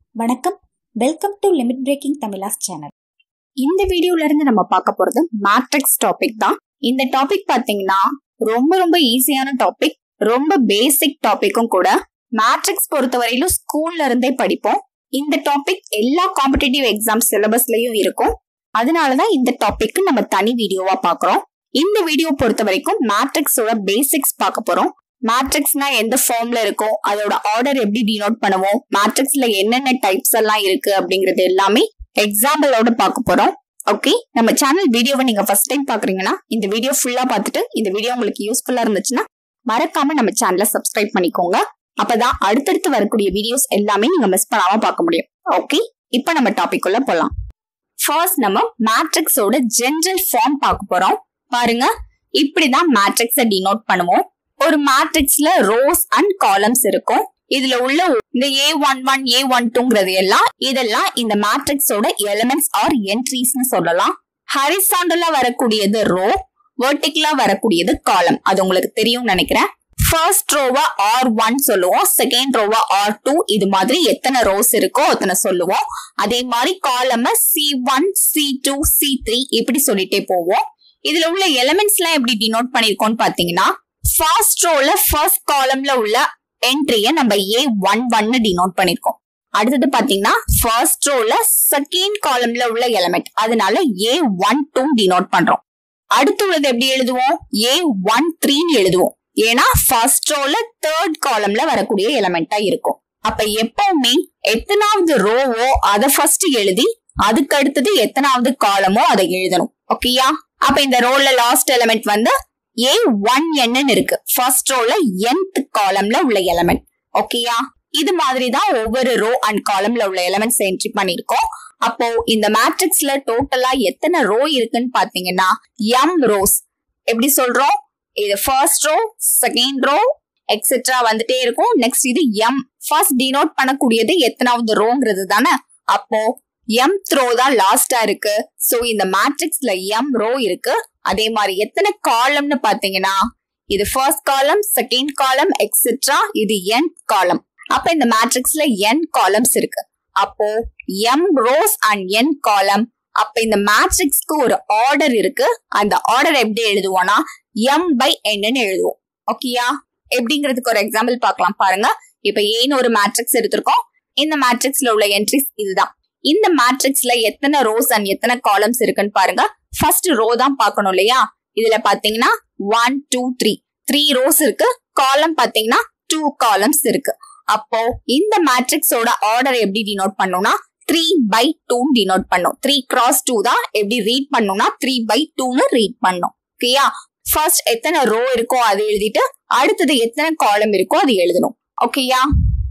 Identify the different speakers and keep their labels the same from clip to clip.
Speaker 1: வணக்கம் welcome to limit breaking Tamilas channel
Speaker 2: இந்த வீடியோல இருந்து நம்ம பார்க்க போறது மேட்ரிக்ஸ் டாபிக் தான் இந்த டாபிக் பாத்தீங்கன்னா ரொம்ப ரொம்ப ஈஸியான டாபிக் ரொம்ப பேசிக் டாபிக்கும் கூட மேட்ரிக்ஸ் பொறுத்தவரையிலும் ஸ்கூல்ல இருந்தே படிப்போம் இந்த டாபிக் எல்லா காம்படிட்டிவ் எக்ஸாம் சிலபஸ்லயும் இருக்கும் அதனாலதான் இந்த டாபிக் நம்ம தனி வீடியோவா பாக்குறோம் இந்த வீடியோ பொறுத்த வரைக்கும் மேட்ரிக்ஸோட பேசிக்ஸ் பார்க்க போறோம் மேட்ரிக்ஸ்னா எந்த ஃபார்ம்ல இருக்கும் அதோட ஆர்டர் எப்படி டினோட் பண்ணுவோம் மேட்ரிக்ஸ்ல என்னென்ன டைப்ஸ் எல்லாம் இருக்கு அப்படிங்கறது எல்லாமே எக்ஸாம்பிளோட பார்க்க போறோம் ஓகே நம்ம சேனல் வீடியோவை நீங்க ஃபர்ஸ்ட் டைம் பாக்குறீங்கன்னா இந்த வீடியோ ஃபுல்லா பார்த்துட்டு இந்த வீடியோ உங்களுக்கு யூஸ்ஃபுல்லா இருந்துச்சுன்னா மறக்காம நம்ம சேனலை சப்ஸ்கிரைப் பண்ணிக்கோங்க அப்பதான் அடுத்தடுத்து வரக்கூடிய வீடியோஸ் எல்லாமே நீங்க மிஸ் பண்ணாம பார்க்க முடியும் ஓகே இப்போ நம்ம டாபிக் உள்ள போலாம் ஃபர்ஸ்ட் நம்ம மேட்ரிக்ஸோட ஜென்ரல் ஃபார்ம் பார்க்க போறோம் பாருங்க இப்படிதான் மேட்ரிக்ஸை டினோட் பண்ணுவோம் ஒரு மேட்ரிக்ஸ்ல ரோஸ் அண்ட் காலம்ஸ் இருக்கும் இதுல உள்ள இந்த A one one A one டூங்கிறது எல்லாம் இதெல்லாம் இந்த மேட்ரிக்ஸோட எலிமெண்ட்ஸ் ஆர் என்ட்ரிஸ்னு சொல்லலாம் ஹரிசாண்டலா வரக்கூடியது ரோ வெர்டிகலா வரக்கூடியது காலம் அது உங்களுக்கு தெரியும் நினைக்கிறேன் ஃபர்ஸ்ட் ரோவா ஆர் ஒன் சொல்லுவோம் செகண்ட் ரோவா ஆர் டூ இது மாதிரி எத்தனை ரோஸ் இருக்கோ அத்தனை சொல்லுவோம் அதே மாதிரி காலம C one C two C three இப்படி சொல்லிட்டே போவோம் இதுல உள்ள எலிமெண்ட்ஸ் எல்லாம் எப்படி டினோட் பண்ணிருக்கோம்னு பாத்தீங்கன்னா ஃபர்ஸ்ட் ரோல ஃபர்ஸ்ட் காலம்ல உள்ள என்ட்ரிய நம்ம ஏ ஒன் ஒன்னு டினோட் பண்ணிருக்கோம் அடுத்தது பாத்தீங்கன்னா ஃபர்ஸ்ட் ரோல செகண்ட் காலம்ல உள்ள எலிமெண்ட் அதனால ஏ ஒன் டூ டினோட் பண்றோம் அடுத்து உள்ளது எப்படி எழுதுவோம் ஏ ஒன் த்ரீன்னு எழுதுவோம் ஏன்னா ஃபர்ஸ்ட் ரோல தேர்ட் காலம்ல வரக்கூடிய எலிமெண்டா இருக்கும் அப்ப எப்பவுமே எத்தனாவது ரோவோ அதை ஃபர்ஸ்ட் எழுதி அதுக்கு அடுத்தது எத்தனாவது காலமோ அதை எழுதணும் ஓகேயா அப்ப இந்த ரோல லாஸ்ட் எலிமெண்ட் வந்து ஏ ஒன் என்னு இருக்கு ஃபர்ஸ்ட் ரோல என்த் காலம்ல உள்ள எலமெண்ட் ஓகேயா இது மாதிரி தான் ஒவ்வொரு ரோ அண்ட் காலம்ல உள்ள எலமெண்ட்ஸ் என்ட்ரி பண்ணிருக்கோம் அப்போ இந்த மேட்ரிக்ஸ்ல டோட்டலா எத்தனை ரோ இருக்குன்னு பாத்தீங்கன்னா எம் ரோஸ் எப்படி சொல்றோம் இது first row second row et cetera வந்துட்டே இருக்கும் நெக்ஸ்ட் இது எம் ஃபர்ஸ்ட் டினோட் பண்ணக்கூடியது எத்தனாவது ரோங்கிறது தானே அப்போ எம் த்ரோ தான் லாஸ்டா இருக்கு சோ இந்த மேட்ரிக்ஸ்ல எம் ரோ இருக்கு அதே மாதிரி எத்தனை காலம்னு பாத்தீங்கன்னா இது first column second column etcetera இது என் காலம் அப்ப இந்த மேட்ரிக்ஸ்ல என் காலம்ஸ் இருக்கு அப்போ எம் ரோஸ் அண்ட் என் காலம் அப்ப இந்த மேட்ரிக்ஸ்க்கு ஒரு ஆர்டர் இருக்கு அந்த ஆர்டர் எப்படி எழுதுவோம்னா எம் பை என்னன்னு எழுதுவோம் ஓகேயா எப்படிங்கிறதுக்கு ஒரு எக்ஸாம்பிள் பார்க்கலாம் பாருங்க இப்ப ஏன்னு ஒரு மேட்ரிக்ஸ் எடுத்திருக்கோம் இந்த மேட்ரிக்ஸ்ல உள்ள என்ட்ரிஸ் இதுதான் இந்த மேட்ரிக்ஸ்ல எத்தனை ரோஸ் அண்ட் எத்தனை காலம்ஸ் இருக்குன்னு பாருங்க ஃபர்ஸ்ட் ரோ தான் பார்க்கணும் இல்லையா இதுல பாத்தீங்கன்னா one two three three rows இருக்கு காலம் பாத்தீங்கன்னா டூ காலம்ஸ் இருக்கு அப்போ இந்த மேட்ரிக்ஸோட ஆர்டர் எப்படி டினோட் பண்ணோம்னா த்ரீ பை டூ டினோட் பண்ணும் த்ரீ கிராஸ் டூ தான் எப்படி ரீட் பண்ணோம்னா த்ரீ பை டூன்னு ரீட் பண்ணும் ஓகேயா ஃபர்ஸ்ட் எத்தனை ரோ இருக்கோ அதை எழுதிட்டு அடுத்தது எத்தனை காலம் இருக்கோ அது எழுதணும் ஓகேயா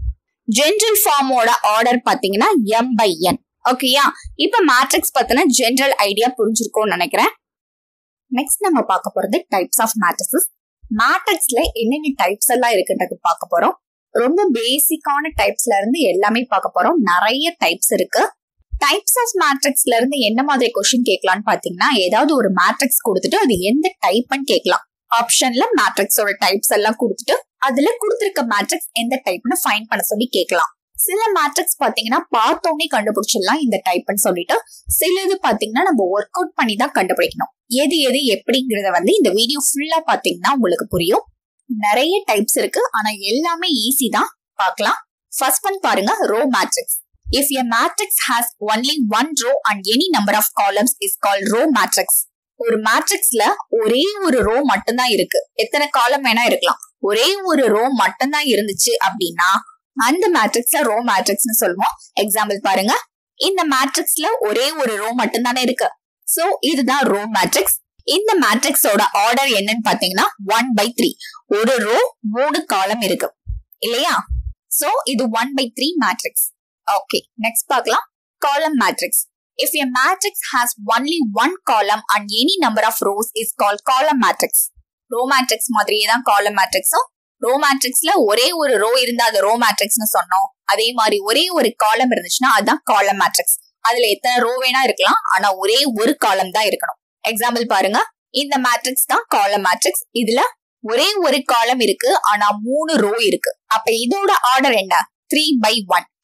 Speaker 2: ஜென்ரல் ஃபார்மோட ஆர்டர் பாத்தீங்கன்னா எம் பை என் ஓகேயா இப்ப மேட்ரிக்ஸ் பத்தின ஜென்ரல் ஐடியா புரிஞ்சிருக்கும்னு நினைக்கிறேன் நெக்ஸ்ட் நம்ம பார்க்க போறது டைப்ஸ் ஆஃப் மேட்ரிக்ஸஸ் மேட்ரிக்ஸ்ல என்னென்ன டைப்ஸ் எல்லாம் இருக்குன்றது பார்க்க போறோம் ரொம்ப பேசிக்கான டைப்ஸ்ல இருந்து எல்லாமே பார்க்க போறோம் நிறைய டைப்ஸ் இருக்கு டைப்ஸ் ஆஃப் மேட்ரிக்ஸ்ல இருந்து என்ன மாதிரி கொஸ்டின் கேட்கலாம்னு பாத்தீங்கன்னா ஏதாவது ஒரு மேட்ரிக்ஸ் கொடுத்துட்டு அது எந்த டைப்னு கேட்கலாம் ஆப்ஷன்ல மேட்ரிக்ஸோட டைப்ஸ் எல்லாம் கொடுத்துட்டு அதுல கொடுத்திருக்க மேட்ரிக்ஸ் எந்த டைப்னு ஃபைன் பண்ண சொல்லி கேட்கலாம் சில மேட்ரிக்ஸ் பாத்தீங்கன்னா பார்த்தோன்னே கண்டுபிடிச்சிடலாம் இந்த டைப்னு சொல்லிட்டு சில இது பாத்தீங்கன்னா நம்ம ஒர்க் அவுட் பண்ணி தான் கண்டுபிடிக்கணும் எது எது எப்படிங்கறத வந்து இந்த வீடியோ ஃபுல்லா பாத்தீங்கன்னா உங்களுக்கு புரியும் நிறைய டைப்ஸ் இருக்கு ஆனா எல்லாமே ஈஸி தான் பார்க்கலாம் ஃபர்ஸ்ட் ஒன் பாருங்க row matrix if a matrix has only one row and any number of columns is call row matrix ஒரு மேட்ரிக்ஸ்ல ஒரே ஒரு ரோ மட்டும்தான் இருக்கு எத்தனை காலம் வேணா இருக்கலாம் ஒரே ஒரு ரோ மட்டும்தான் இருந்துச்சு அப்படின்னா அந்த மேட்ரிக்ஸ்ல ரோ மேட்ரிக்ஸ்னு சொல்லுவோம் எக்ஸாம்பிள் பாருங்க இந்த மேட்ரிக்ஸ்ல ஒரே ஒரு ரோ மட்டும்தானே இருக்கு சோ இதுதான் ரோ மேட்ரிக்ஸ் இந்த மேட்ரிக்ஸோட ஆர்டர் என்னன்னு பாத்தீங்கன்னா ஒன் பை த்ரீ ஒரு ரோ மூணு காலம் இருக்கு இல்லையா சோ இது one by three matrix okay next பார்க்கலாம் column matrix if a matrix has only one column and any number of rows is call column matrix row matrix மாதிரியே தான் காலம் மேட்ரிக்ஸும் row மேட்ரிக்ஸ்ல ஒரே ஒரு ரோ இருந்தா அது ரோ மேட்ரிக்ஸ்னு சொன்னோம் அதே மாதிரி ஒரே ஒரு காலம் இருந்துச்சுன்னா அதுதான் காலம் மேட்ரிக்ஸ் அதுல எத்தனை ரோ வேணா இருக்கலாம் ஆனா ஒரே ஒரு காலம் தான் இருக்கணும் எக்ஸாம்பிள் பாருங்க இந்த மேட்ரிக்ஸ் தான் காலம் மேட்ரிக்ஸ் இதுல ஒரே ஒரு காலம் இருக்கு ஆனா மூணு ரோ இருக்கு அப்ப இதோட ஆர்டர் என்ன த்ரீ பை ஒன்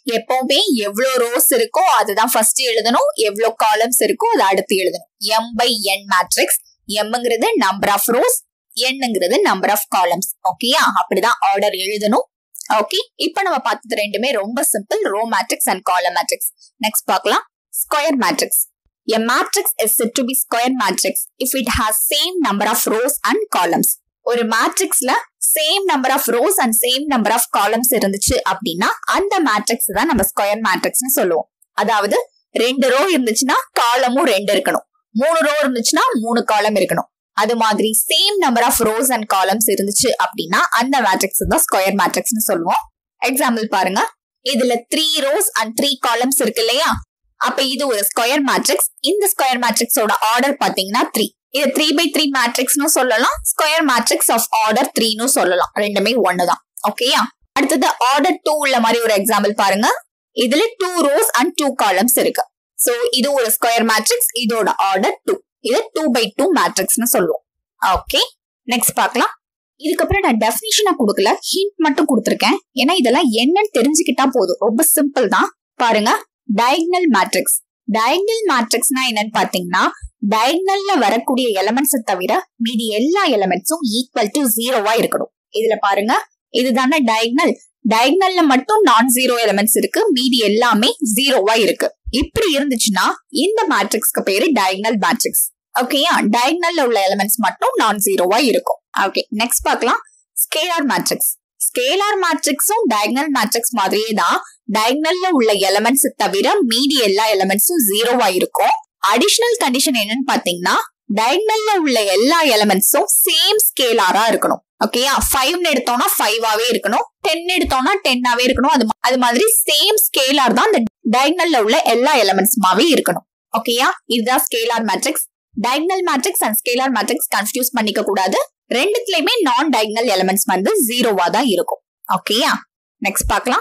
Speaker 2: எப்பவுமே எவ்வளவு ரோஸ் இருக்கோ அதுதான் ஃபர்ஸ்ட் எழுதணும் எவ்வளவு காலம்ஸ் இருக்கோ அதை அடுத்து எழுதணும் எம் பை என் மேட்ரிக்ஸ் எம்ங்கிறது நம்பர் ஆஃப் ரோஸ் என்னங்கிறது நம்பர் ஆஃப் காலம்ஸ் ஓகேயா அப்படிதான் ஆர்டர் எழுதணும் ஓகே இப்போ நம்ம பார்த்தது ரெண்டுமே ரொம்ப simple row matrix and column matrix next பார்க்கலாம் square matrix A matrix is said to be square matrix if it has same number of rows and columns. ஒரு மேட்ரிக்ஸ்ல same number of rows and same number of columns இருந்துச்சு அப்படின்னா அந்த matrix தான் நம்ம square மேட்ரிக்ஸ்னு சொல்லுவோம் அதாவது ரெண்டு ரோ இருந்துச்சுன்னா காலமும் ரெண்டு இருக்கணும் மூணு ரோ இருந்துச்சுன்னா மூணு காலம் இருக்கணும் அது மாதிரி same number of rows and columns இருந்துச்சு அப்படின்னா அந்த மேட்ரிக்ஸ் தான் ஸ்கொயர் மேட்ரிக்ஸ்னு சொல்லுவோம் எக்ஸாம்பிள் பாருங்க இதுல three rows and three columns இருக்கு இல்லையா அப்ப இது ஒரு ஸ்கொயர் மேட்ரிக்ஸ் இந்த ஸ்கொயர் மேட்ரிக்ஸோட ஆர்டர் பாத்தீங்கன்னா த்ரீ இது த்ரீ பை த்ரீ மேட்ரிக்ஸ்னு சொல்லலாம் ஸ்கொயர் மேட்ரிக்ஸ் ஆஃப் ஆர்டர் த்ரீன்னு சொல்லலாம் ரெண்டுமே ஒண்ணுதான் ஓகேயா அடுத்தது ஆர்டர் டூ உள்ள மாதிரி ஒரு எக்ஸாம்பிள் பாருங்க இதுல two rows and two columns இருக்கு சோ இது ஒரு ஸ்கொயர் மேட்ரிக்ஸ் இதோட ஆர்டர் டூ இது டூ பை டூ மேட்ரிக்ஸ்னு சொல்லுவோம் ஓகே நெக்ஸ்ட் பார்க்கலாம் இதுக்கப்புறம் நான் டெஃபினிஷனா கொடுக்கல ஹிண்ட் மட்டும் கொடுத்துருக்கேன் ஏன்னா இதெல்லாம் என்னன்னு தெரிஞ்சுக்கிட்டா போதும் ரொம்ப சிம்பிள் தான் பாருங்க டயக்னல் மேட்ரிக்ஸ் டயக்னல் மேட்ரிக்ஸ்னா என்னன்னு பாத்தீங்கன்னா டயக்னல்ல வரக்கூடிய எலமெண்ட்ஸ் தவிர மீதி எல்லா எலமெண்ட்ஸும் ஈக்குவல் டு ஜீரோவா இருக்கணும் இதுல பாருங்க இதுதானே டயக்னல் டயக்னல்ல மட்டும் நான் ஜீரோ எலமெண்ட்ஸ் இருக்கு மீதி எல்லாமே ஜீரோவா இருக்கு இப்படி இருந்துச்சுன்னா இந்த மேட்ரிக்ஸ்க்கு பேரு டயக்னல் மேட்ரிக்ஸ் ஓகேயா டயக்னல்ல உள்ள எலமெண்ட்ஸ் மட்டும் நான் ஜீரோவா இருக்கும் ஓகே நெக்ஸ்ட் பார்க்கலாம் ஸ்கேலார் மேட்ரிக்ஸ் ஸ்கேலார் மேட்ரிக்ஸும் டயக்னல் மேட்ரிக்ஸ் மாதிரியே தான் டயக்னல்ல உள்ள எலமெண்ட்ஸ் தவிர மீதி எல்லா எலமெண்ட்ஸும் ஜீரோவா இருக்கும் அடிஷனல் கண்டிஷன் என்னன்னு பாத்தீங்கன்னா டயக்னல்ல உள்ள எல்லா எலமெண்ட்ஸும் சேம் ஸ்கேலாரா இருக்கணும் ஓகேயா ஃபைவ்னு எடுத்தோம்னா ஃபைவாவே இருக்கணும் டென் எடுத்தோம்னா டென்னாவே இருக்கணும் அது அது மாதிரி சேம் ஸ்கேலார் தான் அந்த டயக்னல்ல உள்ள எல்லா எலமெண்ட்ஸ்மாவே இருக்கணும் ஓகேயா இதுதான் scalar matrix diagonal matrix and scalar matrix confuse பண்ணிக்க கூடாது ரெண்டுத்துலயுமே நான் டயக்னல் எலமெண்ட்ஸ் வந்து ஜீரோவா தான் இருக்கும் ஓகேயா நெக்ஸ்ட் பார்க்கலாம்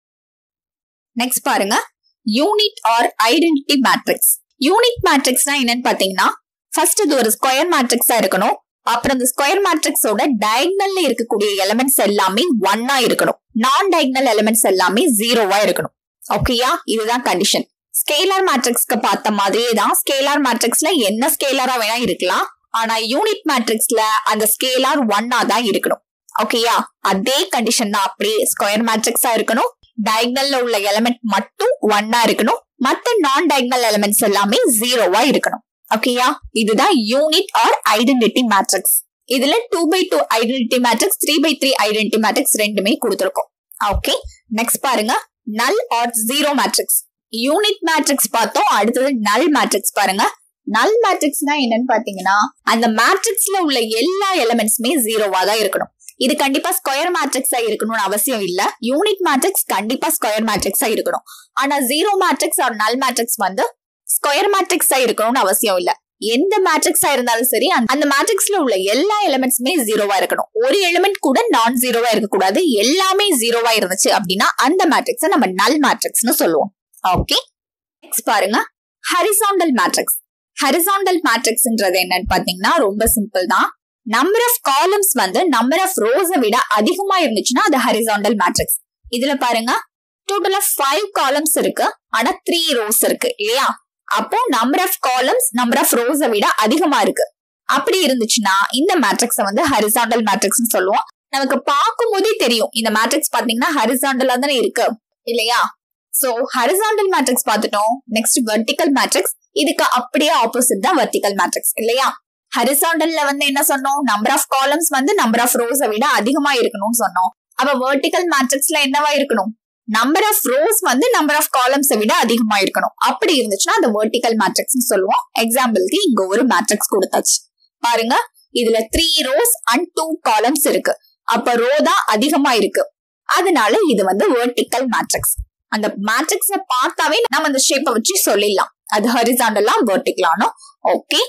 Speaker 2: நெக்ஸ்ட் பாருங்க unit or identity matrix unit மேட்ரிக்ஸ்னா என்னன்னு பாத்தீங்கன்னா ஃபர்ஸ்ட் இது ஒரு ஸ்கொயர் மேட்ரிக்ஸா இருக்கணும் அப்புறம் இந்த ஸ்கொயர் மேட்ரிக்ஸோட டயக்னல்ல இருக்கக்கூடிய எலமெண்ட்ஸ் எல்லாமே ஒன்னா இருக்கணும் நான் டயக்னல் எலமெண்ட்ஸ் எல்லாமே ஜீரோவா இருக்கணும் ஓகேயா இதுதான் கண்டிஷன் ஸ்கேலார் மேட்ரிக்ஸ்க்கு பார்த்த மாதிரியே தான் ஸ்கேலார் மேட்ரிக்ஸ்ல என்ன ஸ்கேலாரா வேணா இருக்கலாம் ஆனா யூனிட் மேட்ரிக்ஸ்ல அந்த ஸ்கேலார் ஒன்னா தான் இருக்கணும் ஓகேயா அதே கண்டிஷன் தான் அப்படியே ஸ்கொயர் மேட்ரிக்ஸா இருக்கணும் டயக்னல்ல உள்ள எலமெண்ட் மட்டும் ஒன்னா இருக்கணும் மத்த நான் டயக்னல் எலமெண்ட்ஸ் எல்லாமே ஜீரோவா இருக்கணும் ஓகேயா இதுதான் யூனிட் ஆர் ஐடென்டிட்டி மேட்ரிக்ஸ் இதுல two by two identity matrix three by three identity matrix ரெண்டுமே கொடுத்துருக்கோம் ஓகே நெக்ஸ்ட் பாருங்க null or zero matrix unit matrix பார்த்தோம் அடுத்தது நல் மேட்ரிக்ஸ் பாருங்க நல் மேட்ரிக்ஸ்னா என்னன்னு பாத்தீங்கன்னா அந்த மேட்ரிக்ஸ்ல உள்ள எல்லா எலமெண்ட்ஸுமே ஜீரோவா தான் இருக்கணும் இது கண்டிப்பா ஸ்கொயர் மேட்ரிக்ஸா இருக்கணும்னு அவசியம் இல்ல யூனிட் மேட்ரிக்ஸ் கண்டிப்பா ஸ்கொயர் மேட்ரிக்ஸா இருக்கணும் ஆனா zero matrix or null matrix வந்து ஸ்கொயர் மேட்ரிக்ஸா இருக்கணும்னு அவசியம் இல்ல எந்த மேட்ரிக்ஸா இருந்தாலும் சரி அந்த மேட்ரிக்ஸ்ல உள்ள எல்லா எலிமெண்ட்ஸுமே ஜீரோவா இருக்கணும் ஒரு எலிமெண்ட் கூட நான் ஜீரோவா இருக்கக்கூடாது எல்லாமே ஜீரோவா இருந்துச்சு அப்படின்னா அந்த மேட்ரிக்ஸை நம்ம நல் மேட்ரிக்ஸ்னு சொல்லுவோம் ஓகே நெக்ஸ்ட் பாருங்க ஹரிசாண்டல் மேட்ரிக்ஸ் ஹரிசாண்டல் மேட்ரிக்ஸ்ன்றது என்னன்னு பாத்தீங்கன்னா ரொம்ப சிம்பிள் தான் நம்பர் ஆஃப் காலம்ஸ் வந்து நம்பர் ஆஃப் ரோஸை விட அதிகமா இருந்துச்சுன்னா அது ஹரிசாண்டல் மேட்ரிக்ஸ் இதுல பாருங்க டோட்டல் ஆஃப் ஃபைவ் காலம்ஸ் இருக்கு ஆனா த்ரீ ரோஸ் இருக்கு இல்லையா அப்போ number of columns number of ரோஸை விட அதிகமா இருக்கு அப்படி இருந்துச்சுன்னா இந்த மேட்ரிக்ஸ வந்து ஹரிசாண்டல் மேட்ரிக்ஸ் சொல்லுவோம் நமக்கு பார்க்கும் போதே தெரியும் இந்த மேட்ரிக்ஸ் பாத்தீங்கன்னா ஹரிசாண்டலா தானே இருக்கு இல்லையா சோ ஹரிசாண்டல் மேட்ரிக்ஸ் பார்த்துட்டோம் நெக்ஸ்ட் வெர்டிக்கல் மேட்ரிக்ஸ் இதுக்கு அப்படியே ஆப்போசிட் தான் வெர்டிக்கல் மேட்ரிக்ஸ் இல்லையா ஹரிசாண்டல்ல வந்து என்ன சொன்னோம் நம்பர் ஆஃப் காலம்ஸ் வந்து நம்பர் ஆஃப் ரோஸை விட அதிகமா இருக்கணும்னு சொன்னோம் அப்ப வெர்டிக்கல் மேட்ரிக்ஸ்ல என்னவா இருக்கணும் நம்பர் ஆஃப் ரோஸ் வந்து நம்பர் ஆஃப் காலம்ஸை விட அதிகமா இருக்கணும் அப்படி இருந்துச்சுன்னா அந்த வெர்டிக்கல் மேட்ரிக்ஸ் சொல்லுவோம் எக்ஸாம்பிளுக்கு இங்க ஒரு மேட்ரிக்ஸ் கொடுத்தாச்சு பாருங்க இதுல three rows and two columns இருக்கு அப்ப ரோ தான் அதிகமா இருக்கு அதனால இது வந்து வெர்டிக்கல் மேட்ரிக்ஸ் அந்த மேட்ரிக்ஸ பார்த்தாவே நம்ம அந்த ஷேப்பை வச்சு சொல்லிடலாம் அது ஹரிசாண்டலா வெர்டிக்கலானோ ஓகே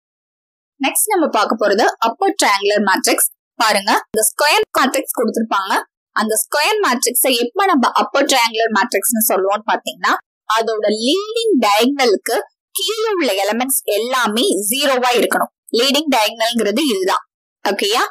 Speaker 2: நெக்ஸ்ட் நம்ம பார்க்க போறது அப்பர் ட்ரையாங்குலர் மேட்ரிக்ஸ் பாருங்க இந்த ஸ்கொயர் மேட்ரிக்ஸ் கொடுத்திருப்பாங்க அந்த ஸ்கொயர் மேட்ரிக்ஸை எப்ப நம்ம அப்பர் ட்ரையாங்குலர் மேட்ரிக்ஸ்னு சொல்லுவோம்னு பாத்தீங்கன்னா அதோட லீடிங் டயக்னலுக்கு கீழே உள்ள எலமெண்ட்ஸ் எல்லாமே ஜீரோவா இருக்கணும் லீடிங் டயக்னல்ங்கிறது இதுதான் ஓகேயா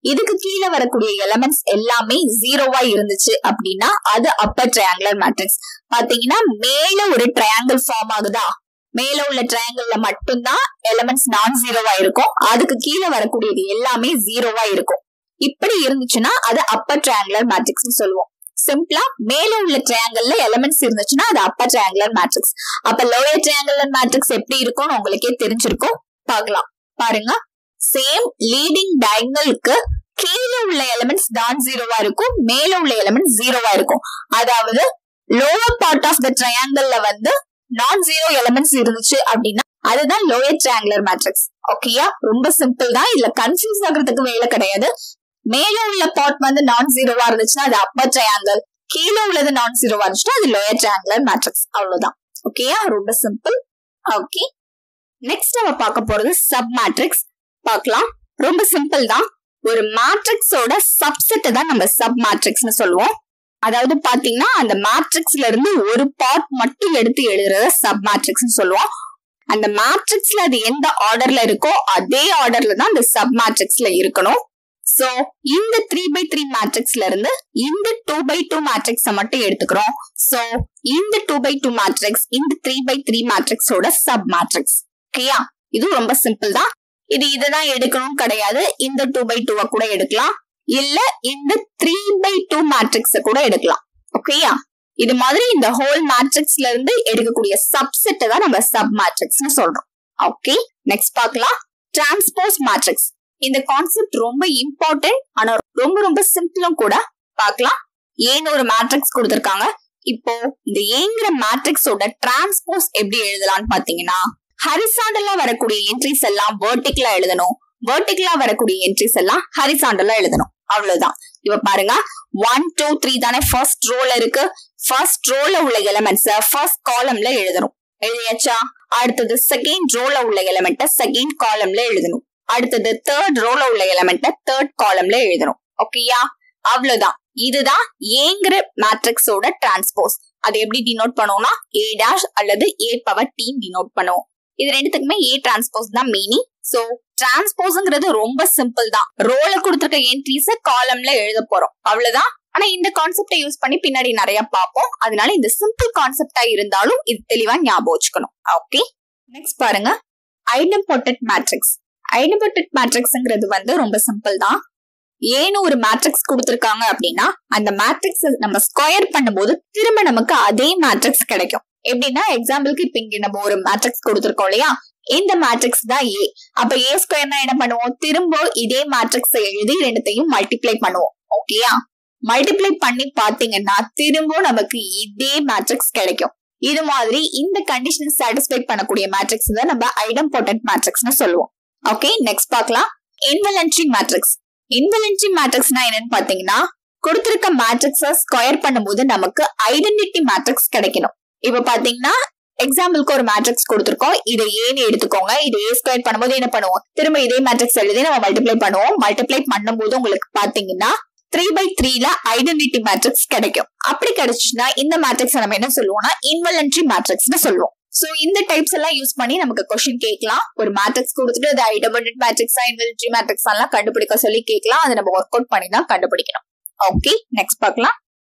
Speaker 2: இதுக்கு கீழே வரக்கூடிய எலமெண்ட்ஸ் எல்லாமே ஜீரோவா இருந்துச்சு அப்படின்னா அது அப்பர் ட்ரையாங்குலர் மேட்ரிக்ஸ் பாத்தீங்கன்னா மேல ஒரு ட்ரையாங்கிள் ஃபார்ம் ஆகுதா மேல உள்ள ட்ரையாங்கிள்ல மட்டும்தான் எலமெண்ட்ஸ் நான் ஜீரோவா இருக்கும் அதுக்கு கீழே வரக்கூடியது எல்லாமே ஜீரோவா இருக்கும் இப்படி இருந்துச்சுன்னா அது அப்பர் ட்ரையாங்குலர் மேட்ரிக்ஸ் சொல்லுவோம் சிம்பிளா மேல உள்ள ட்ரையாங்கிள்ல எலமெண்ட்ஸ் இருந்துச்சுன்னா அது அப்பர் ட்ரையாங்குலர் மேட்ரிக்ஸ் அப்ப லோயர் ட்ரையாங்குலர் மேட்ரிக்ஸ் எப்படி இருக்கும்னு உங்களுக்கே தெரிஞ்சிருக்கும் பார்க்கலாம் பாருங்க சேம் லீடிங் டயங்கலுக்கு கீழே உள்ள எலமெண்ட்ஸ் நான் ஜீரோவா இருக்கும் மேல உள்ள எலமெண்ட்ஸ் ஜீரோவா இருக்கும் அதாவது லோவர் பார்ட் ஆஃப் த ட்ரையாங்கிள்ல வந்து நான் ஜீரோ எலமெண்ட்ஸ் இருந்துச்சு அப்படின்னா அதுதான் லோயர் ட்ரையாங்குலர் மேட்ரிக்ஸ் ஓகேயா ரொம்ப சிம்பிள் தான் இதுல கன்ஃபியூஸ் ஆகுறதுக்கு வேலை கிடையாது மேல உள்ள பார்ட் வந்து நான் ஜீரோவா இருந்துச்சுன்னா அது அப்பர் ட்ரையாங்கிள் கீழே உள்ளது நான் ஜீரோவா இருந்துச்சுன்னா அது லோயர் ட்ரையாங்குலர் மேட்ரிக்ஸ் அவ்வளவுதான் ஓகேயா ரொம்ப சிம்பிள் ஓகே நெக்ஸ்ட் நம்ம பார்க்க போறது சப் மேட்ரிக்ஸ் பார்க்கலாம் ரொம்ப சிம்பிள் தான் ஒரு மேட்ரிக்ஸோட சப்செட் தான் நம்ம சப் மேட்ரிக்ஸ்னு சொல்லுவோம் அதாவது பாத்தீங்கன்னா அந்த மேட்ரிக்ஸ்ல இருந்து ஒரு பார்ட் மட்டும் எடுத்து எழுதுறத சப் மேட்ரிக்ஸ் சொல்லுவோம் அந்த மேட்ரிக்ஸ்ல அது எந்த ஆர்டர்ல இருக்கோ அதே ஆர்டர்ல தான் அந்த சப் மேட்ரிக்ஸ்ல இருக்கணும் சோ இந்த த்ரீ பை த்ரீ மேட்ரிக்ஸ்ல இருந்து இந்த டூ பை டூ மேட்ரிக்ஸ மட்டும் எடுத்துக்கிறோம் சோ இந்த டூ பை டூ மேட்ரிக்ஸ் இந்த த்ரீ பை த்ரீ மேட்ரிக்ஸோட சப் மேட்ரிக்ஸ் ஓகேயா இது ரொம்ப சிம்பிள் தான் இது இதுதான் எடுக்கணும் கிடையாது இந்த டூ பை டூவை கூட எடுக்கலாம் இல்ல இந்த த்ரீ பை டூ மேட்ரிக்ஸ கூட எடுக்கலாம் ஓகேயா இது மாதிரி இந்த ஹோல் மேட்ரிக்ஸ்ல இருந்து எடுக்கக்கூடிய சப்செட் தான் நம்ம சப் மேட்ரிக்ஸ்னு சொல்றோம் ஓகே நெக்ஸ்ட் பார்க்கலாம் டிரான்ஸ்போஸ் மேட்ரிக்ஸ் இந்த கான்செப்ட் ரொம்ப இம்பார்ட்டன்ட் ஆனா ரொம்ப ரொம்ப சிம்பிளும் கூட பார்க்கலாம் ஏன்னு ஒரு மேட்ரிக்ஸ் கொடுத்திருக்காங்க இப்போ இந்த ஏங்கிற மேட்ரிக்ஸோட டிரான்ஸ்போஸ் எப்படி எழுதலாம்னு பாத்தீங்கன்னா ஹரிசாண்டலா வரக்கூடிய என்ட்ரிஸ் எல்லாம் வேர்டிக்கலா எழுதணும் வேர்டிக்கலா வரக்கூடிய என்ட்ரிஸ் எல்லாம் ஹரிசாண்டலா எழுதணும் அவ்வளவுதான் இப்ப பாருங்க ஒன் டூ த்ரீ தானே ஃபர்ஸ்ட் ரோல இருக்கு ஃபர்ஸ்ட் ரோல உள்ள எலமெண்ட்ஸ் ஃபர்ஸ்ட் காலம்ல எழுதணும் எழுதியாச்சா அடுத்தது செகண்ட் ரோல உள்ள எலமெண்ட்ட செகண்ட் காலம்ல எழுதணும் அடுத்தது தேர்ட் ரோல உள்ள எலமெண்ட்ட தேர்ட் காலம்ல எழுதணும் ஓகேயா அவ்வளவுதான் இதுதான் ஏங்கிற மேட்ரிக்ஸோட டிரான்ஸ்போஸ் அது எப்படி டினோட் பண்ணுவோம்னா ஏ டேஷ் அல்லது ஏ பவர் டி டினோட் பண்ணுவோம் இது ரெண்டுத்துக்குமே ஏ டிரான்ஸ்போஸ் தான் மீனிங் சோ டிரான்ஸ்போஸ்ங்கிறது ரொம்ப சிம்பிள் தான் ரோல கொடுத்துருக்க என்ட்ரிஸ காலம்ல எழுத போறோம் அவ்வளவுதான் ஆனா இந்த கான்செப்டை யூஸ் பண்ணி பின்னாடி நிறைய பார்ப்போம் அதனால இந்த சிம்பிள் கான்செப்டா இருந்தாலும் இது தெளிவா ஞாபகம் வச்சுக்கணும் ஓகே நெக்ஸ்ட் பாருங்க ஐடம்போட்டட் மேட்ரிக்ஸ் ஐடம்போட்டட் மேட்ரிக்ஸ்ங்கிறது வந்து ரொம்ப சிம்பிள் தான் ஏன்னு ஒரு மேட்ரிக்ஸ் கொடுத்துருக்காங்க அப்படின்னா அந்த மேட்ரிக்ஸ் நம்ம ஸ்கொயர் பண்ணும்போது திரும்ப நமக்கு அதே மேட்ரிக்ஸ் கிடைக்கும் எப்படின்னா எக்ஸாம்பிளுக்கு இப்ப இங்க நம்ம ஒரு மேட்ரிக்ஸ் கொடுத்துருக்கோம் இல்லையா இந்த மேட்ரிக்ஸ் தான் ஏ அப்ப ஏ ஸ்கொயர்னா என்ன பண்ணுவோம் திரும்ப இதே மேட்ரிக்ஸ் எழுதி ரெண்டுத்தையும் மல்டிப்ளை பண்ணுவோம் ஓகேயா மல்டிப்ளை பண்ணி பாத்தீங்கன்னா திரும்ப நமக்கு இதே மேட்ரிக்ஸ் கிடைக்கும் இது மாதிரி இந்த கண்டிஷன் சாட்டிஸ்ஃபை பண்ணக்கூடிய மேட்ரிக்ஸ் தான் நம்ம ஐடம் போட்டன்ட் மேட்ரிக்ஸ்னு சொல்லுவோம் ஓகே நெக்ஸ்ட் பார்க்கலாம் இன்வெலன்ட்ரி மேட்ரிக்ஸ் இன்வெலன்ட்ரி மேட்ரிக்ஸ்னா என்னன்னு பாத்தீங்கன்னா கொடுத்திருக்க மேட்ரிக்ஸ ஸ்கொயர் பண்ணும்போது நமக்கு ஐடென்டிட்டி மேட்ரிக்ஸ் கிடைக்கணும் இப்ப பாத்தீங்கன்னா எக்ஸாம்பிளுக்கு ஒரு மேட்ரிக்ஸ் கொடுத்துருக்கோம் இதை ஏன்னு எடுத்துக்கோங்க இது ஏ ஸ்கொயர் பண்ணும்போது என்ன பண்ணுவோம் திரும்ப இதே மேட்ரிக்ஸ் எழுதி நம்ம மல்டிப்ளை பண்ணுவோம் மல்டிப்ளை பண்ணும்போது உங்களுக்கு பாத்தீங்கன்னா த்ரீ பை த்ரீல ஐடென்டிட்டி மேட்ரிக்ஸ் கிடைக்கும் அப்படி கிடைச்சுன்னா இந்த மேட்ரிக்ஸ் நம்ம என்ன சொல்லுவோம்னா இன்வெலன்ட்ரி மேட்ரிக்ஸ்னு சொல்லுவோம் சோ இந்த டைப்ஸ் எல்லாம் யூஸ் பண்ணி நமக்கு கொஸ்டின் கேட்கலாம் ஒரு மேட்ரிக்ஸ் கொடுத்துட்டு அது ஐடெபண்டன்ட் மேட்ரிக்ஸா இன்வெலன்ட்ரி மேட்ரிக்ஸ் எல்லாம் கண்டுபிடிக்க சொல்லி கேட்கலாம் அதை நம்ம ஒர்க் அவுட் பண்ணி தான் கண்டுபிடிக்கணும் ஓகே நெக்ஸ்ட் பார்க்கலாம்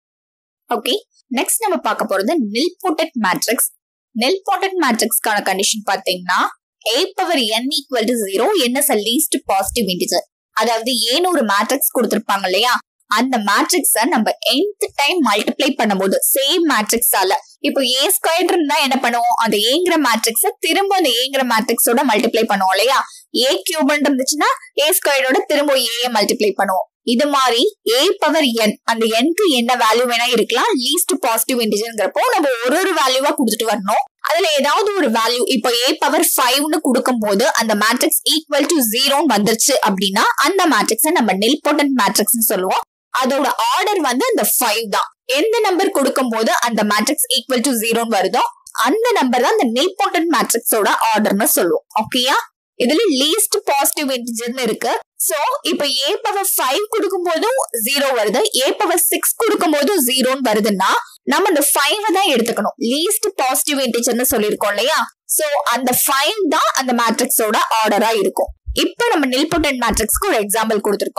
Speaker 2: ஓகே நெக்ஸ்ட் நம்ம பார்க்க போறது நில்போட்டட் மேட்ரிக்ஸ் நில்போட்டட் மேட்ரிக்ஸ்க்கான கண்டிஷன் பாத்தீங்கன்னா a power n equal to zero என்ன அ லீஸ்ட் பாசிட்டிவ் இன்டிஜர் அதாவது ஏன்னு ஒரு மேட்ரிக்ஸ் கொடுத்திருப்பாங்க இல்லையா அந்த மேட்ரிக்ஸ நம்ம nth டைம் மல்டிப்ளை பண்ணும்போது சேம் மேட்ரிக்ஸால இப்போ ஏ ஸ்கொயர் இருந்தா என்ன பண்ணுவோம் அந்த ஏங்கிற மேட்ரிக்ஸ திரும்ப அந்த ஏங்கிற மேட்ரிக்ஸோட மல்டிப்ளை பண்ணுவோம் இல்லையா ஏ கியூப் இருந்துச்சுன்னா ஏ ஸ்கொயரோட திரும்ப ஏ மல்டிப்ளை பண்ணுவோம் இது மாதிரி ஏ பவர் என் அந்த என்க்கு என்ன வேல்யூ வேணா இருக்கலாம் லீஸ்ட் பாசிட்டிவ் இன்டிஜர்ங்கிறப்போ நம்ம ஒரு ஒரு வேல்யூவா கொடுத்துட்டு வரணும் அதுல ஏதாவது ஒரு வேல்யூ இப்போ ஏ பவர் ஃபைவ்னு கொடுக்கும் போது அந்த மேட்ரிக்ஸ் ஈக்குவல் டு ஜீரோன்னு வந்துருச்சு அப்படின்னா அந்த மேட்ரிக்ஸை நம்ம நில்போட்டன்ட் மேட்ரிக்ஸ் சொல்லுவோம் அதோட ஆர்டர் வந்து அந்த ஃபைவ் தான் எந்த நம்பர் கொடுக்கும் போது அந்த மேட்ரிக்ஸ் ஈக்குவல் டு ஜீரோன்னு வருதோ அந்த நம்பர் தான் அந்த நில்போட்டன்ட் மேட்ரிக்ஸோட ஆர்டர்னு சொல்லுவோம் ஓகேயா இதுல லீஸ்ட் பாசிட்டிவ் இன்டிஜர்னு இருக்கு சோ இப்ப ஏ பவர் ஃபைவ் கொடுக்கும் போதும் ஜீரோ வருது ஏ பவர் சிக்ஸ் கொடுக்கும் போதும் ஜீரோன்னு வருதுன்னா நம்ம அந்த ஃபைவ் தான் எடுத்துக்கணும் லீஸ்ட் பாசிட்டிவ் இன்டிஜர்னு சொல்லியிருக்கோம் இல்லையா சோ அந்த ஃபைவ் தான் அந்த மேட்ரிக்ஸோட ஆர்டரா இருக்கும் இப்ப நம்ம நில்போட்டன்ட் மேட்ரிக்ஸ்க்கு ஒரு எக்ஸாம்பிள் கொடுத்திருக்கோம்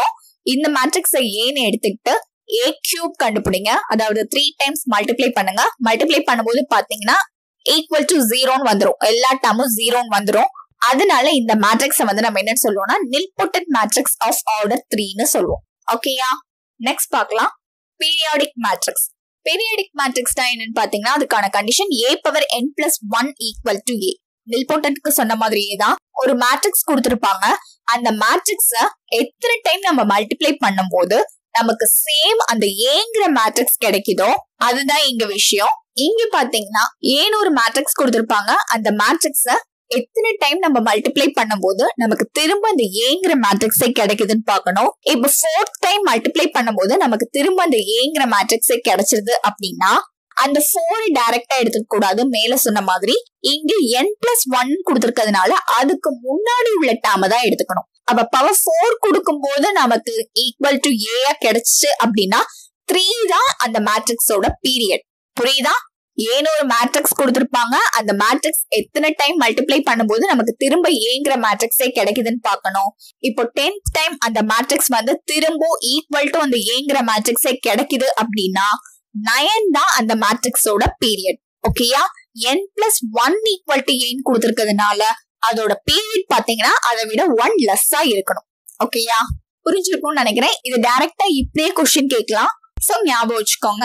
Speaker 2: இந்த மேட்ரிக்ஸை ஏன்னு எடுத்துக்கிட்டு ஏ கியூப் கண்டுபிடிங்க அதாவது த்ரீ டைம்ஸ் மல்டிப்ளை பண்ணுங்க மல்டிப்ளை பண்ணும்போது பாத்தீங்கன்னா ஈக்குவல் டு ஜீரோன்னு வந்துரும் எல்லா டேமும் ஜீரோன்னு வந்துரும் அதனால இந்த மேட்ரிக்ஸை வந்து நம்ம என்ன சொல்லுவோம்னா நில்பொட்டட் மேட்ரிக்ஸ் ஆஃப் ஆர்டர் த்ரீன்னு சொல்லுவோம் ஓகேயா நெக்ஸ்ட் பார்க்கலாம் பீரியாடிக் மேட்ரிக்ஸ் பீரியாடிக் மேட்ரிக்ஸ் தான் என்னன்னு பாத்தீங்கன்னா அதுக்கான condition A power n plus one equal to A நில்போட்டன்ட்க்கு சொன்ன மாதிரியே தான் ஒரு மேட்ரிக்ஸ் கொடுத்திருப்பாங்க அந்த மேட்ரிக்ஸ எத்தனை டைம் நம்ம மல்டிப்ளை பண்ணும்போது நமக்கு சேம் அந்த ஏங்கிற மேட்ரிக்ஸ் கிடைக்குதோ அதுதான் இங்க விஷயம் இங்க பாத்தீங்கன்னா ஏன்னு ஒரு மேட்ரிக்ஸ் கொடுத்திருப்பாங்க அந்த மேட்ரிக்ஸ எத்தனை டைம் நம்ம மல்டிப்ளை பண்ணும்போது நமக்கு திரும்ப அந்த ஏங்கிற மேட்ரிக்ஸே கிடைக்குதுன்னு பார்க்கணும் இப்ப ஃபோர்த் டைம் மல்டிப்ளை பண்ணும்போது நமக்கு திரும்ப அந்த ஏங்கிற மேட்ரிக்ஸே கிடைச்சிருது அப்படின்னா அந்த ஃபோர் டைரக்டா எடுத்துக்க கூடாது மேல சொன்ன மாதிரி இங்க என் பிளஸ் ஒன் கொடுத்திருக்கிறதுனால அதுக்கு முன்னாடி உள்ள டேம தான் எடுத்துக்கணும் அப்ப பவர் ஃபோர் கொடுக்கும் போது நமக்கு ஈக்குவல் டு ஏயா கிடைச்சு அப்படின்னா த்ரீ தான் அந்த மேட்ரிக்ஸோட பீரியட் புரியுதா ஏன்னு ஒரு மேட்ரிக்ஸ் கொடுத்திருப்பாங்க அந்த மேட்ரிக்ஸ் எத்தனை டைம் மல்டிப்ளை பண்ணும்போது நமக்கு திரும்ப ஏங்கிற மேட்ரிக்ஸே கிடைக்குதுன்னு பார்க்கணும் இப்போ டென்த் டைம் அந்த மேட்ரிக்ஸ் வந்து திரும்ப ஈக்குவல் டு அந்த ஏங்கிற மேட்ரிக்ஸே கிடைக்குது அப்படின்னா நயன் தான் அந்த மேட்ரிக்ஸோட பீரியட் ஓகேயா n plus one equal to ஏன் கொடுத்திருக்கிறதுனால அதோட பீரியட் பாத்தீங்கன்னா அதை விட ஒன் லெஸ்ஸா இருக்கணும் ஓகேயா புரிஞ்சிருக்கும்னு நினைக்கிறேன் இது டைரக்டா இப்படியே கொஸ்டின் கேட்கலாம் சோ ஞாபகம் வச்சுக்கோங்க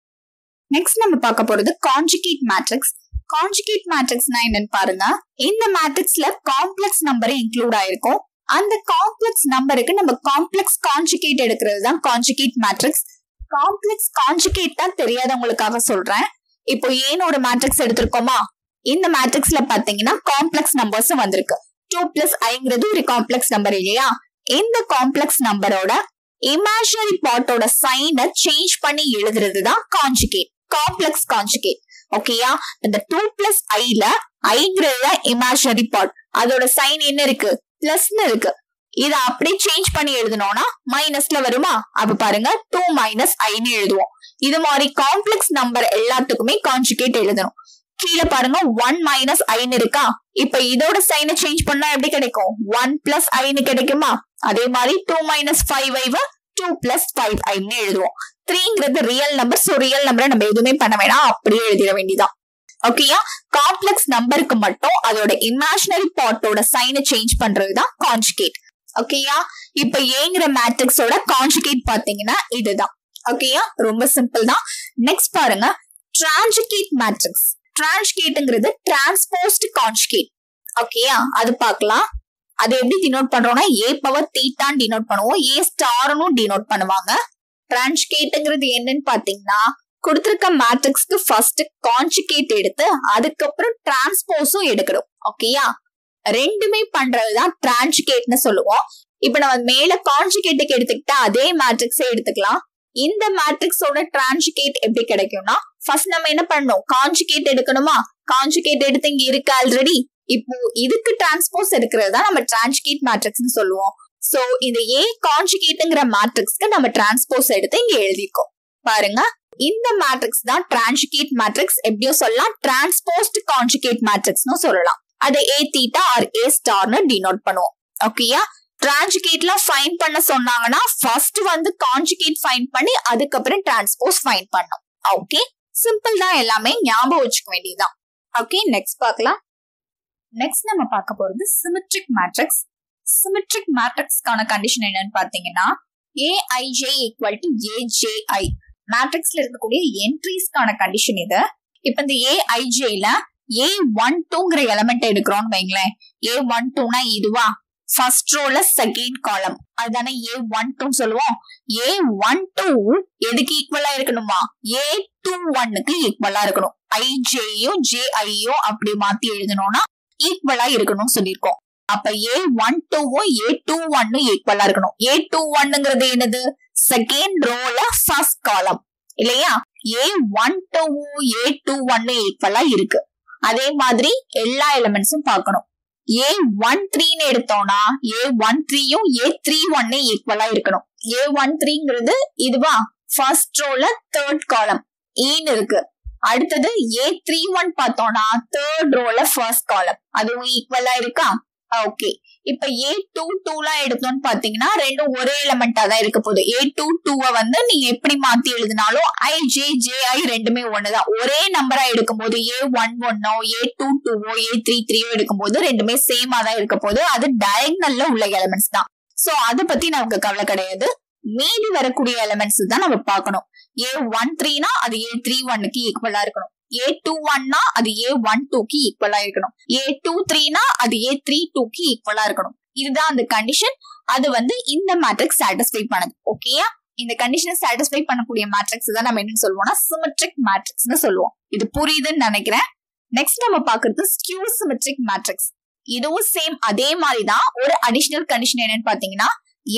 Speaker 2: நெக்ஸ்ட் நம்ம பார்க்க போறது கான்ஜுகேட் மேட்ரிக்ஸ் கான்ஜுகேட் மேட்ரிக்ஸ்னா என்னன்னு பாருங்க இந்த மேட்ரிக்ஸ்ல காம்ப்ளெக்ஸ் நம்பர் இன்க்ளூட் ஆயிருக்கும் அந்த காம்ப்ளெக்ஸ் நம்பருக்கு நம்ம காம்ப்ளெக்ஸ் கான்ஜுகேட் எடுக்கிறது தான் கான்ஜுகேட் மேட்ரிக்ஸ் காம்ப்ளெக்ஸ் கான்ஜுகேட் தான் தெரியாதவங்களுக்காக சொல்றேன் இப்போ ஏனோட மேட்ரிக்ஸ் எடுத்திருக்கோமா இந்த மேட்ரிக்ஸ்ல பாத்தீங்கன்னா காம்ப்ளெக்ஸ் நம்பர்ஸ் வந்திருக்கு டூ பிளஸ் ஐங்கிறது ஒரு காம்ப்ளெக்ஸ் நம்பர் இல்லையா இந்த காம்ப்ளெக்ஸ் நம்பரோட இமேஜினரி பார்ட்டோட சைனை சேஞ்ச் பண்ணி எழுதுறது தான் கான்ஜுகேட் காம்ப்ளெக்ஸ் கான்ஜுகேட் ஓகேயா இந்த டூ பிளஸ் ஐல ஐங்கிறது தான் இமேஜினரி பார்ட் அதோட சைன் என்ன இருக்கு பிளஸ்னு இருக்கு இத அப்படியே சேஞ்ச் பண்ணி எழுதணும்னா மைனஸ்ல வருமா அப்ப பாருங்க டூ மைனஸ் ஐன்னு எழுதுவோம் இது மாதிரி காம்ப்ளெக்ஸ் நம்பர் எல்லாத்துக்குமே கான்ஜுகேட் எழுதணும் கீழே பாருங்க ஒன் மைனஸ் ஐன்னு இருக்கா இப்ப இதோட சைனை சேஞ்ச் பண்ணா எப்படி கிடைக்கும் ஒன் பிளஸ் ஐன்னு கிடைக்குமா அதே மாதிரி டூ மைனஸ் ஃபைவ் ஐவ டூ பிளஸ் ஃபைவ் ஐன்னு எழுதுவோம் த்ரீங்கிறது ரியல் நம்பர் ஸோ ரியல் நம்பரை நம்ம எதுவுமே பண்ண வேணாம் அப்படியே எழுதிட வேண்டியதான் ஓகேயா காம்ப்ளெக்ஸ் நம்பருக்கு மட்டும் அதோட இமேஜினரி பார்ட்டோட சைனை சேஞ்ச் பண்றதுதான் கான்ஜுகேட் ஓகேயா இப்ப ஏங்கிற மேட்ரிக்ஸோட கான்ஜுகேட் பாத்தீங்கன்னா இதுதான் ஓகேயா ரொம்ப சிம்பிள் தான் நெக்ஸ்ட் பாருங்க டிரான்ஜுகேட் மேட்ரிக்ஸ் டிரான்ஸ்கேட்ங்கிறது டிரான்ஸ்போஸ்ட் கான்ஜுகேட் ஓகேயா அது பார்க்கலாம் அது எப்படி டினோட் பண்றோம்னா ஏ பவர் தீட்டான் டினோட் பண்ணுவோம் ஏ ஸ்டார்னும் டினோட் பண்ணுவாங்க டிரான்ஸ்கேட்ங்கிறது என்னன்னு பாத்தீங்கன்னா கொடுத்திருக்க மேட்ரிக்ஸ்க்கு ஃபர்ஸ்ட் கான்ஜுகேட் எடுத்து அதுக்கப்புறம் டிரான்ஸ்போஸும் எடுக்கணும் ஓகேயா ரெண்டுமே பண்றதுதான் டிரான்ஜுகேட்னு சொல்லுவோம் இப்ப நம்ம மேல கான்ஜுகேட்டுக்கு எடுத்துக்கிட்டா அதே மேட்ரிக்ஸே எடுத்துக்கலாம் இந்த மேட்ரிக்ஸோட டிரான்ஜுகேட் எப்படி கிடைக்கும்னா ஃபர்ஸ்ட் நம்ம என்ன பண்ணணும் கான்ஜுகேட் எடுக்கணுமா கான்ஜுகேட் எடுத்து இங்க இருக்கு ஆல்ரெடி இப்போ இதுக்கு டிரான்ஸ்போஸ் எடுக்கிறது தான் நம்ம டிரான்ஜுகேட் மேட்ரிக்ஸ்னு சொல்லுவோம் சோ இந்த ஏ கான்ஜுகேட்ங்கிற மேட்ரிக்ஸ்க்கு நம்ம டிரான்ஸ்போஸ் எடுத்து இங்க எழுதிக்கோம் பாருங்க இந்த மேட்ரிக்ஸ் தான் டிரான்ஜுகேட் மேட்ரிக்ஸ் எப்படியோ சொல்லலாம் டிரான்ஸ்போஸ்ட் கான்ஜுகேட் மேட்ரிக்ஸ்னு சொல்லலாம் அதை ஏ தீட்டா ஆர் ஏ ஸ்டார்னு டினோட் பண்ணுவோம் ஓகேயா டிரான்ஜுகேட்லாம் ஃபைன் பண்ண சொன்னாங்கன்னா ஃபர்ஸ்ட் வந்து கான்ஜுகேட் ஃபைன் பண்ணி அதுக்கப்புறம் டிரான்ஸ்போஸ் ஃபைன் பண்ணும் ஓகே சிம்பிள் தான் எல்லாமே ஞாபகம் வச்சுக்க வேண்டியதுதான் ஓகே நெக்ஸ்ட் பார்க்கலாம் நெக்ஸ்ட் நம்ம பார்க்க போறது சிமெட்ரிக் மேட்ரிக்ஸ் சிமெட்ரிக் மேட்ரிக்ஸ்க்கான கண்டிஷன் என்னன்னு பாத்தீங்கன்னா ஏஐஜே ஈக்குவல் டு ஏஜேஐ மேட்ரிக்ஸ்ல இருக்கக்கூடிய என்ட்ரிஸ்க்கான கண்டிஷன் இது இப்ப இந்த ஏஐஜேல ஏ ஒன் டூங்கிற எலமெண்ட் எடுக்கிறோம்னு வைங்களேன் ஏ ஒன் டூனா இதுவா ஃபர்ஸ்ட் ரோல செகண்ட் காலம் அதுதானே ஏ ஒன் டூ சொல்லுவோம் ஏ ஒன் டூ எதுக்கு ஈக்குவலா இருக்கணுமா ஏ டூ ஒன்னுக்கு ஈக்குவலா இருக்கணும் ஐஜேயோ ஜே ஐயோ அப்படி மாத்தி எழுதணும்னா ஈக்குவலா இருக்கணும்னு சொல்லியிருக்கோம் அப்ப ஏ ஒன் டூவும் ஏ டூ ஒன்னும் ஈக்குவலா இருக்கணும் ஏ டூ ஒன்னுங்கிறது என்னது செகண்ட் ரோல ஃபர்ஸ்ட் காலம் இல்லையா ஏ ஒன் டூவும் ஏ டூ ஒன்னு ஈக்குவலா இருக்கு அதே மாதிரி எல்லா எலிமெண்ட்ஸும் பார்க்கணும் ஏ ஒன் த்ரீன்னு எடுத்தோம்னா ஏ ஒன் த்ரீயும் ஏ த்ரீ ஒன்னு ஈக்குவலா இருக்கணும் ஏ ஒன் த்ரீங்கிறது இதுவா ஃபர்ஸ்ட் ரோல தேர்ட் காலம் ஈன்னு இருக்கு அடுத்தது ஏ த்ரீ ஒன் பார்த்தோம்னா தேர்ட் ரோல ஃபர்ஸ்ட் காலம் அதுவும் ஈக்குவலா இருக்கா ஓகே இப்ப ஏ டூ டூலாம் எடுத்தோம்னு பாத்தீங்கன்னா ரெண்டும் ஒரே எலமெண்டா தான் இருக்க போகுது ஏ டூ டூவை வந்து நீங்க எப்படி மாத்தி எழுதினாலும் ஐ ஜே ஜே ஐ ரெண்டுமே ஒண்ணுதான் ஒரே நம்பரா எடுக்கும்போது ஏ ஒன் ஒன்னோ ஏ டூ டூவோ ஏ த்ரீ த்ரீயோ எடுக்கும்போது ரெண்டுமே சேமா தான் இருக்க போகுது அது டயக்னல்ல உள்ள எலமெண்ட்ஸ் தான் சோ அதை பத்தி நமக்கு கவலை கிடையாது மீதி வரக்கூடிய எலமெண்ட்ஸ் தான் நம்ம பார்க்கணும் ஏ ஒன் த்ரீனா அது ஏ த்ரீ ஒன்னுக்கு ஈக்குவலா இருக்கணும் ஏ டூ ஒன்னா அது ஏ ஒன் டூக்கு ஈக்குவலா இருக்கணும் ஏ டூ த்ரீனா அது ஏ த்ரீ டூக்கு ஈக்குவலா இருக்கணும் இதுதான் அந்த கண்டிஷன் அது வந்து இந்த மேட்ரிக்ஸ் சாட்டிஸ்ஃபை பண்ணுது ஓகேயா இந்த கண்டிஷனை சாட்டிஸ்ஃபை பண்ணக்கூடிய மேட்ரிக்ஸ் தான் நம்ம என்னன்னு சொல்லுவோம்னா சிமெட்ரிக் மேட்ரிக்ஸ்னு சொல்லுவோம் இது புரியுதுன்னு நினைக்கிறேன் நெக்ஸ்ட் நம்ம பாக்குறது ஸ்கியூ சிமெட்ரிக் மேட்ரிக்ஸ் இதுவும் சேம் அதே மாதிரி தான் ஒரு அடிஷனல் கண்டிஷன் என்னன்னு பாத்தீங்கன்னா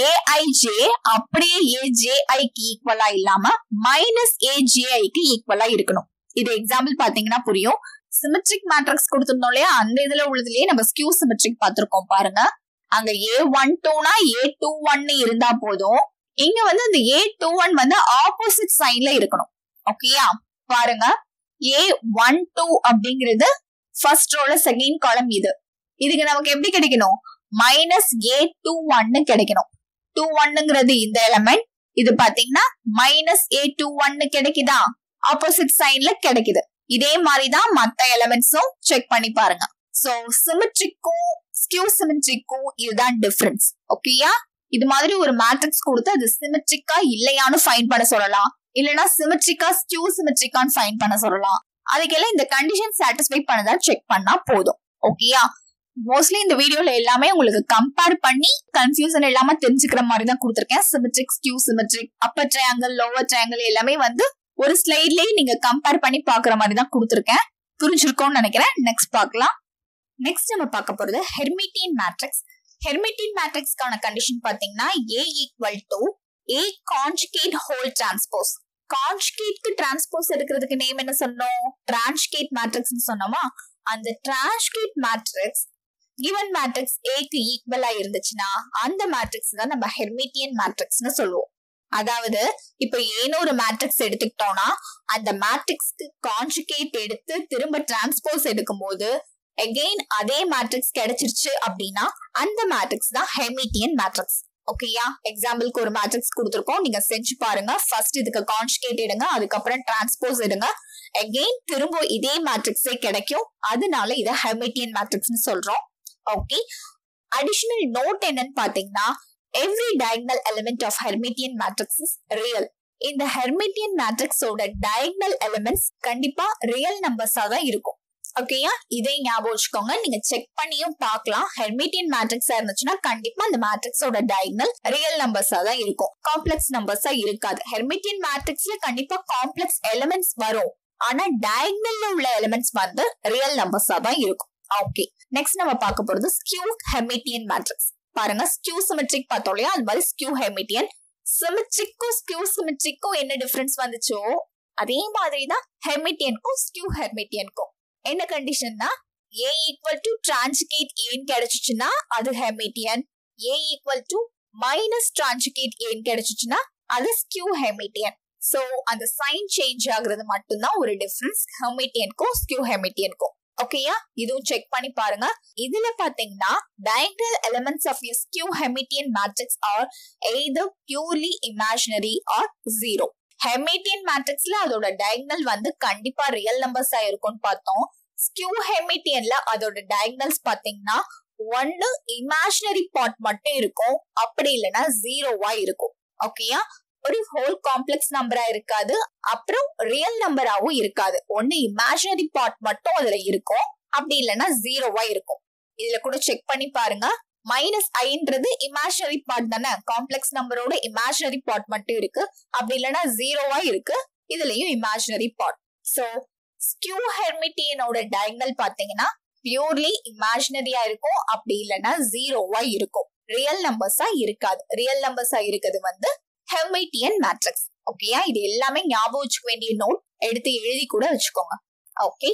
Speaker 2: ஏஐஜே அப்படியே ஏஜேஐக்கு ஈக்குவலா இல்லாம மைனஸ் ஏஜேஐக்கு ஈக்குவலா இருக்கணும் இது எக்ஸாம்பிள் பாத்தீங்கன்னா புரியும் சிமெட்ரிக் மேட்ரிக்ஸ் கொடுத்திருந்தோம் இல்லையா அந்த இதுல உள்ளதுலயே நம்ம ஸ்கியூ சிமெட்ரிக் பார்த்திருக்கோம் பாருங்க அங்க ஏ ஒன் டூனா ஏ டூ ஒன்னு இருந்தா போதும் இங்க வந்து அந்த ஏ டூ ஒன் வந்து ஆப்போசிட் சைன்ல இருக்கணும் ஓகேயா பாருங்க ஏ ஒன் டூ அப்படிங்கிறது ஃபர்ஸ்ட் ரோல செகண்ட் காலம் இது இதுக்கு நமக்கு எப்படி கிடைக்கணும் மைனஸ் ஏ டூ ஒன்னு கிடைக்கணும் டூ ஒன்னுங்கிறது இந்த எலமெண்ட் இது பாத்தீங்கன்னா மைனஸ் ஏ டூ ஒன்னு கிடைக்குதா ஆப்போசிட் சைன்ல கிடைக்குது இதே மாதிரிதான் மத்த எலமெண்ட்ஸும் செக் பண்ணி பாருங்க சோ சிமெட்ரிக்கும் ஸ்கியூ சிமெட்ரிக்கும் இதுதான் டிஃபரன்ஸ் ஓகேயா இது மாதிரி ஒரு மேட்ரிக்ஸ் கொடுத்து அது சிமெட்ரிக்கா இல்லையான்னு ஃபைன் பண்ண சொல்லலாம் இல்லனா சிமெட்ரிக்கா ஸ்கியூ சிமெட்ரிக்கான்னு ஃபைன் பண்ண சொல்லலாம் அதுக்கெல்லாம் இந்த கண்டிஷன் சாட்டிஸ்ஃபை பண்ணதா செக் பண்ணா போதும் ஓகேயா மோஸ்ட்லி இந்த வீடியோல எல்லாமே உங்களுக்கு கம்பேர் பண்ணி கன்ஃபியூசன் இல்லாம தெரிஞ்சுக்கிற மாதிரி தான் கொடுத்துருக்கேன் symmetric skew symmetric upper triangle lower triangle எல்லாமே வந்து ஒரு ஸ்லைட்லயே நீங்க கம்பேர் பண்ணி பாக்குற மாதிரி தான் கொடுத்துருக்கேன் புரிஞ்சிருக்கோம்னு நினைக்கிறேன் நெக்ஸ்ட் பார்க்கலாம் நெக்ஸ்ட் நம்ம பார்க்க போறது ஹெர்மிட்டியன் மேட்ரிக்ஸ் ஹெர்மிட்டியன் மேட்ரிக்ஸ்க்கான கண்டிஷன் பாத்தீங்கன்னா A equal to A conjugate whole transpose கான்ஜுகேட்க்கு டிரான்ஸ்போஸ் எடுக்கிறதுக்கு நேம் என்ன சொன்னோம் டிரான்ஸ்கேட் மேட்ரிக்ஸ் சொன்னோமா அந்த டிரான்ஸ்கேட் மேட்ரிக்ஸ் கிவன் மேட்ரிக்ஸ் ஏக்கு ஈக்குவலா இருந்துச்சுன்னா அந்த மேட்ரிக்ஸ் தான் நம்ம ஹெர்மிட்டியன் மேட்ரிக்ஸ்னு சொல்லுவோம் அதாவது இப்ப ஏனோ ஒரு மேட்ரிக்ஸ் எடுத்துக்கிட்டோம்னா அந்த மேட்ரிக்ஸ்க்கு கான்ஜுகேட் எடுத்து திரும்ப டிரான்ஸ்போஸ் எடுக்கும்போது அகெயின் அதே மேட்ரிக்ஸ் கிடைச்சிருச்சு அப்படின்னா அந்த மேட்ரிக்ஸ் தான் ஹெர்மிட்டியன் மேட்ரிக்ஸ் ஓகேயா எக்ஸாம்பிளுக்கு ஒரு மேட்ரிக்ஸ் கொடுத்துருக்கோம் நீங்க செஞ்சு பாருங்க ஃபர்ஸ்ட் இதுக்கு கான்ஜுகேட் எடுங்க அதுக்கப்புறம் டிரான்ஸ்போஸ் எடுங்க அகெயின் திரும்ப இதே மேட்ரிக்ஸே கிடைக்கும் அதனால இதை ஹெர்மிட்டியன் மேட்ரிக்ஸ்னு சொல்றோம் ஓகே அடிஷனல் நோட் என்னன்னு பாத்தீங்கன்னா every diagonal element of Hermitian matrix is real இந்த ஹெர்மிட்டியன் மேட்ரிக்ஸோட டயக்னல் எலிமெண்ட்ஸ் கண்டிப்பா ரியல் நம்பர்ஸா தான் இருக்கும் ஓகேயா இதை ஞாபகம் வச்சுக்கோங்க நீங்க செக் பண்ணியும் பார்க்கலாம் ஹெர்மிட்டியன் மேட்ரிக்ஸா இருந்துச்சுன்னா கண்டிப்பா அந்த மேட்ரிக்ஸோட டயக்னல் ரியல் நம்பர்ஸா தான் இருக்கும் காம்ப்ளெக்ஸ் நம்பர்ஸா இருக்காது ஹெர்மிட்டியன் மேட்ரிக்ஸ்ல கண்டிப்பா காம்ப்ளெக்ஸ் எலிமெண்ட்ஸ் வரும் ஆனா டயக்னல்ல உள்ள எலிமெண்ட்ஸ் வந்து ரியல் நம்பர்ஸா தான் இருக்கும் ஓகே நெக்ஸ்ட் நம்ம பார்க்க போறது ஸ்கியூ ஹெர்மிட்டியன் மேட்ரிக்ஸ் பாருங்க ஸ்கியூ சிமெட்ரிக் பார்த்தோம் இல்லையா அது மாதிரி ஸ்கியூ ஹெர்மிட்டியன் சிமெட்ரிக்கும் ஸ்கியூ சிமெட்ரிக்கும் என்ன டிஃபரன்ஸ் வந்துச்சோ அதே மாதிரி தான் ஹெர்மிட்டியனுக்கும் ஸ்கியூ ஹெர்மிட்டியனுக்கும் என்ன கண்டிஷன்னா ஏ ஈக்குவல் டு டிரான்சிகேட் ஏன்னு கிடைச்சிச்சுன்னா அது Hermitian A equal to minus transjugate ஏன்னு கிடைச்சிச்சுன்னா அது ஸ்கியூ ஹெர்மிட்டியன் சோ அந்த சைன் சேஞ்ச் ஆகுறது மட்டும்தான் ஒரு டிஃபரன்ஸ் ஹெர்மிட்டியனுக்கும் ஸ்கியூ ஹெர்மிட்டியனுக்கும் ஓகேயா இதுவும் செக் பண்ணி பாருங்க இதுல பாத்தீங்கன்னா diagonal elements of a skew Hermitian matrix are either purely imaginary or zero Hermitian மேட்ரிக்ஸ்ல அதோட டயக்னல் வந்து கண்டிப்பா ரியல் நம்பர்ஸா இருக்கும்னு பார்த்தோம் ஸ்கியூ ஹெர்மிட்டியன்ல அதோட டயக்னல்ஸ் பாத்தீங்கன்னா ஒன்னு இமேஜினரி பார்ட் மட்டும் இருக்கும் அப்படி இல்லைன்னா ஜீரோவா இருக்கும் ஓகேயா ஒரு ஹோல் காம்ப்ளெக்ஸ் நம்பரா இருக்காது அப்புறம் ரியல் நம்பராவும் இருக்காது ஒன்னு இமேஜினரி பார்ட் மட்டும் அதுல இருக்கும் அப்படி இல்லைன்னா ஜீரோவா இருக்கும் இதுல கூட செக் பண்ணி பாருங்க மைனஸ் ஐன்றது இமேஜினரி பார்ட் தானே காம்ப்ளெக்ஸ் நம்பரோட இமேஜினரி பார்ட் மட்டும் இருக்கு அப்படி இல்லைன்னா ஜீரோவா இருக்கு இதுலயும் இமேஜினரி பார்ட் சோ ஸ்கியூ ஹெர்மிட்டியனோட டயக்னல் பாத்தீங்கன்னா பியூர்லி இமேஜினரியா இருக்கும் அப்படி இல்லைன்னா ஜீரோவா இருக்கும் ரியல் நம்பர்ஸா இருக்காது ரியல் நம்பர்ஸா இருக்கிறது வந்து ஹெர்மிட்டியன் மேட்ரிக்ஸ் ஓகேயா இது எல்லாமே ஞாபகம் வச்சுக்க வேண்டிய நோட் எடுத்து எழுதி கூட வச்சுக்கோங்க ஓகே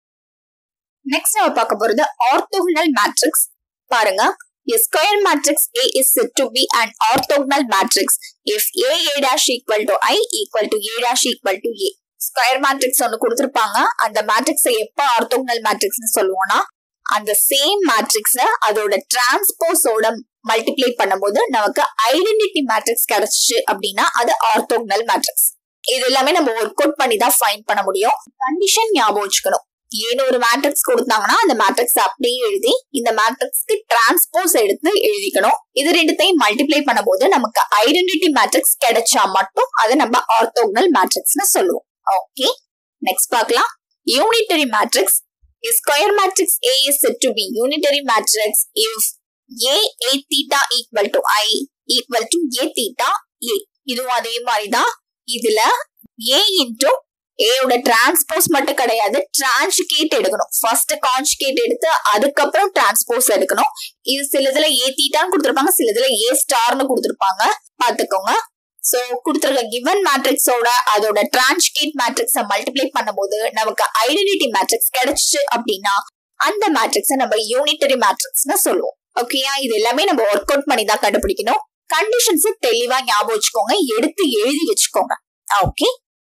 Speaker 2: நெக்ஸ்ட் நம்ம பார்க்க போறது ஆர்த்தோகனல் மேட்ரிக்ஸ் பாருங்க A square matrix A is said to be an orthogonal matrix if A A dash equal to I equal to A dash equal to A. Square matrix ஒன்று கொடுத்துருப்பாங்க அந்த மேட்ரிக்ஸை எப்போ orthogonal மேட்ரிக்ஸ்னு சொல்லுவோம்னா அந்த சேம் மேட்ரிக்ஸ அதோட டிரான்ஸ்போஸோட multiply பண்ணும்போது நமக்கு ஐடென்டிட்டி மேட்ரிக்ஸ் கிடைச்சிச்சு அப்படின்னா அது ஆர்த்தோகனல் மேட்ரிக்ஸ் இது எல்லாமே நம்ம ஒர்க் அவுட் பண்ணி தான் ஃபைண்ட் பண்ண முடியும் கண்டிஷன் ஞாபகம் வச்சுக்கணும் ஏன்னு ஒரு மேட்ரிக்ஸ் கொடுத்தாங்கன்னா அந்த மேட்ரிக்ஸ் அப்படியே எழுதி இந்த மேட்ரிக்ஸ்க்கு டிரான்ஸ்போஸ் எடுத்து எழுதிக்கணும் இது ரெண்டுத்தையும் மல்டிப்ளை பண்ணும்போது நமக்கு ஐடென்டிட்டி மேட்ரிக்ஸ் கிடைச்சா மட்டும் அதை நம்ம ஆர்த்தோகனல் மேட்ரிக்ஸ்னு சொல்லுவோம் ஓகே நெக்ஸ்ட் பார்க்கலாம் unitary matrix A square matrix A is said to be unitary matrix if A A theta equal to I equal to A theta A. இதுவும் அதே மாதிரிதான் இதுல A into A ஓட டிரான்ஸ்போஸ் மட்டும் கிடையாது டிரான்ஸ்கேட் எடுக்கணும் ஃபர்ஸ்ட் கான்ஜுகேட் எடுத்து அதுக்கப்புறம் டிரான்ஸ்போஸ் எடுக்கணும் இது சில இதுல ஏ தீட்டான்னு கொடுத்துருப்பாங்க சில இதுல ஏ ஸ்டார்னு கொடுத்துருப்பாங்க பாத்துக்கோங்க சோ கொடுத்துருக்க கிவன் மேட்ரிக்ஸோட அதோட டிரான்ஸ்கேட் மேட்ரிக்ஸ மல்டிப்ளை பண்ணும்போது நமக்கு ஐடென்டிட்டி மேட்ரிக்ஸ் கிடைச்சிச்சு அப்படின்னா அந்த மேட்ரிக்ஸ நம்ம யூனிட்டரி மேட்ரிக்ஸ்னு சொல்லுவோம் ஓகேயா இது எல்லாமே நம்ம ஒர்க் அவுட் பண்ணி தான் கண்டுபிடிக்கணும் கண்டிஷன்ஸ் தெளிவா ஞாபகம் வச்சுக்கோங்க எடுத்து எழுதி வச்சுக்கோங்க ஓகே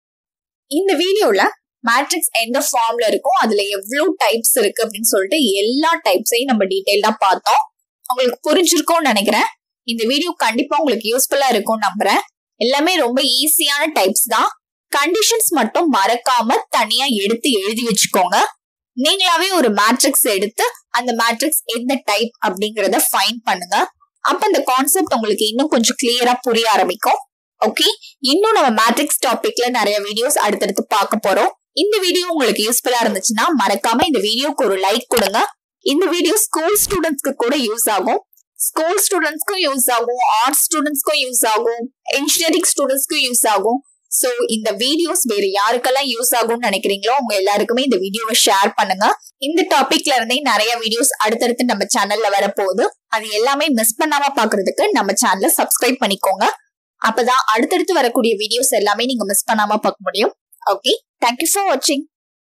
Speaker 2: இந்த வீடியோல மேட்ரிக்ஸ் எந்த ஃபார்ம்ல இருக்கும் அதுல எவ்வளவு டைப்ஸ் இருக்கு அப்படின்னு சொல்லிட்டு எல்லா டைப்ஸையும் நம்ம டீடைல்டா பார்த்தோம் உங்களுக்கு புரிஞ்சிருக்கும்னு நினைக்கிறேன் இந்த வீடியோ கண்டிப்பா உங்களுக்கு யூஸ்ஃபுல்லா இருக்கும் நம்புறேன் எல்லாமே ரொம்ப ஈஸியான டைப்ஸ் தான் கண்டிஷன்ஸ் மட்டும் மறக்காம தனியா எடுத்து எழுதி வச்சுக்கோங்க நீங்களாவே ஒரு மேட்ரிக்ஸ் எடுத்து அந்த மேட்ரிக்ஸ் எந்த டைப் அப்படிங்கறத ஃபைன் பண்ணுங்க அப்ப அந்த கான்செப்ட் உங்களுக்கு இன்னும் கொஞ்சம் கிளியரா புரிய ஆரம்பிக்கும் ஓகே இன்னும் நம்ம மேட்ரிக்ஸ் டாபிக்ல நிறைய வீடியோஸ் அடுத்தடுத்து பார்க்க போறோம் இந்த வீடியோ உங்களுக்கு யூஸ்ஃபுல்லா இருந்துச்சுன்னா மறக்காம இந்த வீடியோக்கு ஒரு லைக் கொடுங்க இந்த வீடியோ ஸ்கூல் ஸ்டூடெண்ட்ஸ்க்கு கூட யூஸ் ஆகும் ஸ்கூல் ஸ்டூடெண்ட்ஸ்க்கும் யூஸ் ஆகும் ஆர்ட்ஸ் ஸ்டூடெண்ட்ஸ்க்கும் யூஸ் ஆகும் இன்ஜினியரிங் ஸ்டூடெண்ட்ஸ்க்கும் யூஸ் ஆகும் சோ இந்த வீடியோஸ் வேற யாருக்கெல்லாம் யூஸ் ஆகும்னு நினைக்கிறீங்களோ உங்க எல்லாருக்குமே இந்த வீடியோவை ஷேர் பண்ணுங்க இந்த டாபிக்ல இருந்தே நிறைய வீடியோஸ் அடுத்தடுத்து நம்ம சேனல்ல வரப்போகுது அது எல்லாமே மிஸ் பண்ணாம பாக்குறதுக்கு நம்ம சேனலை சப்ஸ்கிரைப் பண்ணிக்கோங்க அப்பதான் அடுத்தடுத்து வரக்கூடிய வீடியோஸ் எல்லாமே நீங்க மிஸ் பண்ணாம பார்க்க முடியும் ஓகே தேங்க்யூ ஃபார் வாட்சிங்